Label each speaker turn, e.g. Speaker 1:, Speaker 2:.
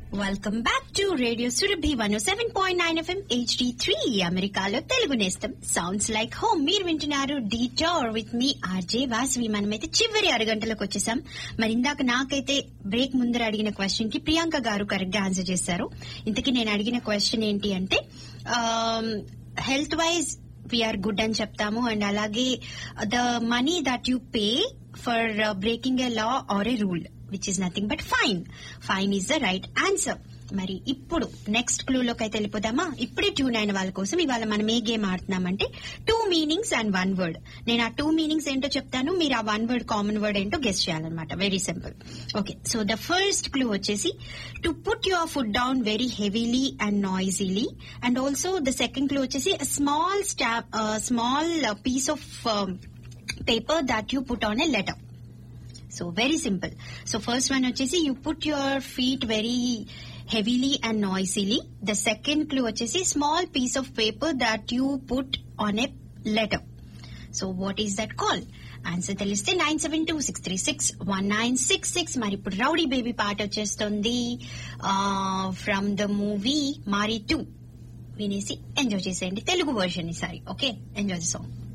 Speaker 1: welcome back to radio Surabhi one seven point nine FM HD three అమెరికాలో తెలుగు నేస్తం sounds like home మీరు వింటున్నారు detour with మీ RJ Vasavi మనమైతే చివరి అరగంటలకు వచ్చేసాం మరి ఇందాక నాకైతే బ్రేక్ ముందర అడిగిన క్వశ్చన్ కి ప్రియాంక గారు కరెక్ట్ గా ఆన్సర్ చేశారు ఇంతకీ నేను అడిగిన క్వశ్చన్ ఏంటి అంటే హెల్త్ వైజ్ వీఆర్ గుడ్ అని చెప్తాము అండ్ అలాగే the money that you pay for breaking a law or a rule which is nothing but fine fine is the right answer మరి ఇప్పుడు నెక్స్ట్ క్లూ లోకి అయితే వెళ్ళిపోదామా ఇప్పుడే ట్యూన్ అయిన వాళ్ళ కోసం ఇవాళ మనం ఏ గేమ్ ఆడుతున్నామంటే two meanings and one word నేను ఆ టూ మీనింగ్స్ ఏంటో చెప్తాను మీరు ఆ వన్ వర్డ్ కామన్ వర్డ్ ఏంటో గెస్ట్ చేయాలన్నమాట very simple okay so the first clue వచ్చేసి to put your food down very heavily and noisily and also the second clue వచ్చేసి small stop small piece of paper that you put on a letter so very simple so first one వచ్చేసి you put your feet very heavily and noisily the second clue వచ్చేసి small piece of paper that you put on a letter so what is that call answer తెలిస్తే nine seven two six three six one nine six six మరి ఇప్పుడు rowdy baby పాట వచ్చేస్తుంది from the movie Maari two వినేసి enjoy చేసేయండి Telugu version ఈసారి okay enjoy the song